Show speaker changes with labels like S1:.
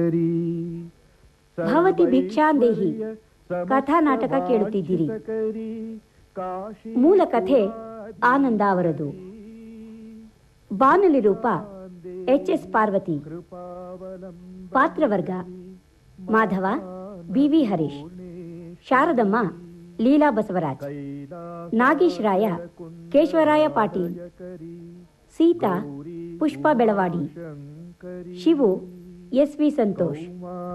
S1: ಭವತಿ ಭಿಕ್ಷಾಂದೇಹಿ ಕಥಾ ನಾಟಕ ಕೇಳುತ್ತಿದ್ದೀರಿ ಮೂಲ ಕಥೆ ಆನಂದ ಅವರದು ಬಾನುಲಿ ರೂಪ ಎಚ್ ಎಸ್ ಪಾರ್ವತಿ ಪಾತ್ರವರ್ಗ Madhava B V Harish Sharadamma Leela Basavaraj Nagesh Raya Keshavaraya Patil Sita Pushpa Belavadi Shivu S V Santosh